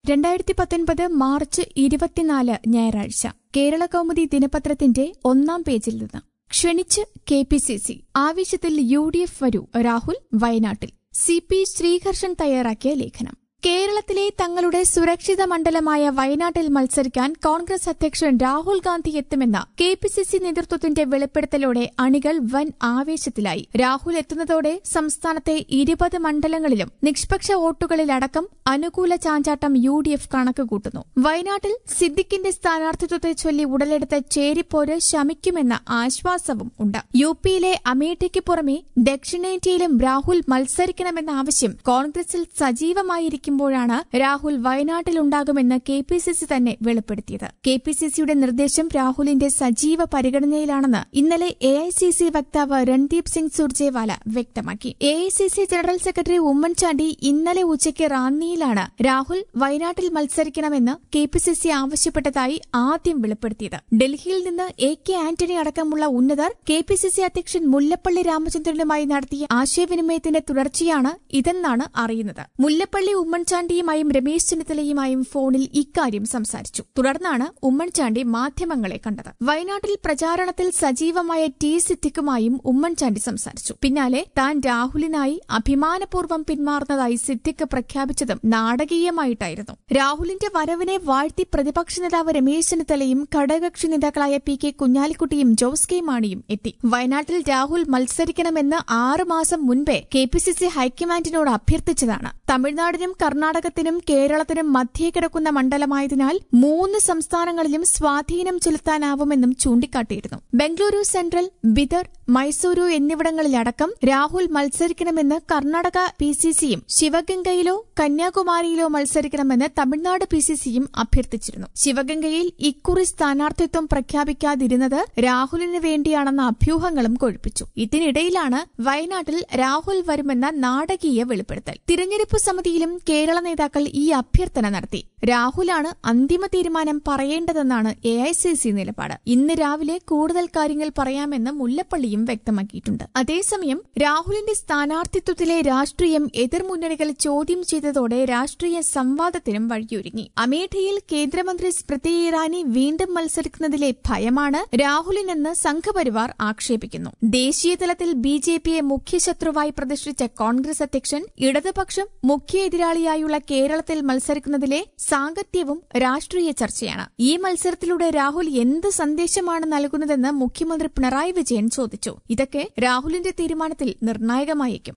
രണ്ടായിരത്തി പത്തൊൻപത് മാർച്ച് ഇരുപത്തിനാല് ഞായറാഴ്ച കേരള കൗമുദി ദിനപത്രത്തിന്റെ ഒന്നാം പേജിൽ നിന്ന് ക്ഷണിച്ച് കെ പി സി സി ആവശ്യത്തിൽ യു ഡി എഫ് വരൂ രാഹുൽ വയനാട്ടിൽ സി പി ശ്രീഹർഷൻ തയ്യാറാക്കിയ ലേഖനം കേരളത്തിലെ തങ്ങളുടെ സുരക്ഷിത മണ്ഡലമായ വയനാട്ടിൽ മത്സരിക്കാൻ കോൺഗ്രസ് അധ്യക്ഷൻ രാഹുൽ ഗാന്ധി എത്തുമെന്ന കെ പി സി സി നേതൃത്വത്തിന്റെ വെളിപ്പെടുത്തലോടെ അണികൾ വൻ ആവേശത്തിലായി രാഹുൽ എത്തുന്നതോടെ സംസ്ഥാനത്തെ ഇരുപത് മണ്ഡലങ്ങളിലും നിഷ്പക്ഷ വോട്ടുകളിലടക്കം അനുകൂല ചാഞ്ചാട്ടം യു ഡി എഫ് കണക്കുകൂട്ടുന്നു വയനാട്ടിൽ സിദ്ദിഖിന്റെ സ്ഥാനാർത്ഥിത്വത്തെ ചൊല്ലി ഉടലെടുത്ത ചേരിപ്പോര് ശമിക്കുമെന്ന ആശ്വാസവും ഉണ്ട് യു പിയിലെ അമേഠിക്ക് പുറമെ ദക്ഷിണേന്ത്യയിലും രാഹുൽ മത്സരിക്കണമെന്ന ആവശ്യം കോൺഗ്രസിൽ സജീവമായിരിക്കുമ്പോഴാണ് രാഹുൽ വയനാട്ടിലുണ്ടാകുമെന്ന് കെ പി സി സി തന്നെ വെളിപ്പെടുത്തിയത് കെ പി സി സിയുടെ നിർദ്ദേശം രാഹുലിന്റെ സജീവ പരിഗണനയിലാണെന്ന് ഇന്നലെ എ ഐ സി സി വക്താവ് രൺദീപ് സിംഗ് സുർജേവാല വ്യക്തമാക്കി A I C C general secretary Oommen Chandy ഇന്നലെ ഉച്ചയ്ക്ക് റാന്നിയിലാണ് രാഹുൽ വയനാട്ടിൽ മത്സരിക്കണമെന്ന് കെ പി സി സി ആവശ്യപ്പെട്ടതായി ആദ്യം വെളിപ്പെടുത്തിയത് ഡൽഹിയിൽ നിന്ന് എ കെ ആന്റണി അടക്കമുള്ള ഉന്നതർ കെ പി സി സി അധ്യക്ഷൻ മുല്ലപ്പള്ളി രാമചന്ദ്രനുമായി നടത്തിയ ആശയവിനിമയത്തിന്റെ തുടർച്ചയാണ് ഇതെന്നാണ് അറിയുന്നത് മുല്ലപ്പള്ളി ഉമ്മൻചാണ്ടിയുമായും രമേശ് ചെന്നിത്തലയുമായും ഫോണിൽ ഇക്കാര്യം സംസാരിച്ചു തുടർന്നാണ് ഉമ്മൻചാണ്ടി മാധ്യമങ്ങളെ കണ്ടത് വയനാട്ടിൽ പ്രചാരണത്തിൽ സജീവമായ ടി സിദ്ദിഖുമായും ഉമ്മൻചാണ്ടി സംസാരിച്ചു പിന്നാലെ താൻ രാഹുലിനായി അഭിമാനപൂർവ്വം പിന്മാറുന്നതായി സിദ്ദിഖ് പ്രഖ്യാപിച്ചതും നാടകീയമായിട്ടായിരുന്നു രാഹുലിന്റെ വരവിനെ വാഴ്ത്തി പ്രതിപക്ഷ നേതാവ് രമേശ് ചെന്നിത്തലയും ഘടകകക്ഷി നേതാക്കളായ പി കെ കുഞ്ഞാലിക്കുട്ടിയും ജോസ് കെ മാണിയും എത്തി വയനാട്ടിൽ രാഹുൽ മത്സരിക്കണമെന്ന് ആറ് മാസം മുൻപേ കെ പി സി സി ഹൈക്കമാൻഡിനോട് അഭ്യർത്ഥിച്ചതാണ് തമിഴ്നാടിനും കർണാടകത്തിനും കേരളത്തിനും മധ്യേ കിടക്കുന്ന മണ്ഡലമായതിനാൽ മൂന്ന് സംസ്ഥാനങ്ങളിലും സ്വാധീനം ചെലുത്താനാവുമെന്നും ചൂണ്ടിക്കാട്ടിയിരുന്നു ബംഗളൂരു സെൻട്രൽ ബിദർ മൈസൂരു എന്നിവിടങ്ങളിലടക്കം രാഹുൽ മത്സരിക്കണമെന്ന് കർണാടക പി സി സിയും ശിവഗംഗയിലോ കന്യാകുമാരിയിലോ മത്സരിക്കണമെന്ന് തമിഴ്നാട് പി സി സിയും അഭ്യർത്ഥിച്ചിരുന്നു ശിവഗംഗയിൽ ഇക്കുറി സ്ഥാനാർത്ഥിത്വം പ്രഖ്യാപിക്കാതിരുന്നത് രാഹുലിന് വേണ്ടിയാണെന്ന അഭ്യൂഹങ്ങളും കൊഴുപ്പിച്ചു ഇതിനിടയിലാണ് വയനാട്ടിൽ രാഹുൽ വരുമെന്ന നാടകീയ വെളിപ്പെടുത്തൽ തിരഞ്ഞെടുപ്പ് സമിതിയിലും കേരള നേതാക്കൾ ഈ അഭ്യർത്ഥന നടത്തി രാഹുലാണ് അന്തിമ തീരുമാനം പറയേണ്ടതെന്നാണ് എ ഐ സി സി നിലപാട് ഇന്ന് രാവിലെ കൂടുതൽ കാര്യങ്ങൾ പറയാമെന്ന് മുല്ലപ്പള്ളിയും വ്യക്തമാക്കിയിട്ടുണ്ട് അതേസമയം രാഹുലിന്റെ സ്ഥാനാർത്ഥിത്വത്തിലെ രാഷ്ട്രീയം എതിർമുന്നണികൾ ചോദ്യം ചെയ്തതോടെ രാഷ്ട്രീയ സംവാദത്തിനും വഴിയൊരുങ്ങി അമേഠിയിൽ കേന്ദ്രമന്ത്രി സ്മൃതി ഇറാനി വീണ്ടും മത്സരിക്കുന്നതിലെ ഭയമാണ് രാഹുലിനെന്ന് സംഘപരിവാർ ആക്ഷേപിക്കുന്നു ദേശീയതലത്തിൽ ബി ജെ പിയെ മുഖ്യശത്രുവായി പ്രതിഷ്ഠിച്ച കോൺഗ്രസ് അധ്യക്ഷൻ ഇടതുപക്ഷം മുഖ്യ എതിരാളിയായുള്ള കേരളത്തിൽ മത്സരിക്കുന്നതിലെ സാങ്കത്യവും രാഷ്ട്രീയ ചർച്ചയാണ് ഈ മത്സരത്തിലൂടെ രാഹുൽ എന്ത് സന്ദേശമാണ് നൽകുന്നതെന്ന് മുഖ്യമന്ത്രി പിണറായി വിജയൻ ചോദിച്ചു ഇതൊക്കെ രാഹുലിന്റെ തീരുമാനത്തിൽ നിർണായകമായേക്കും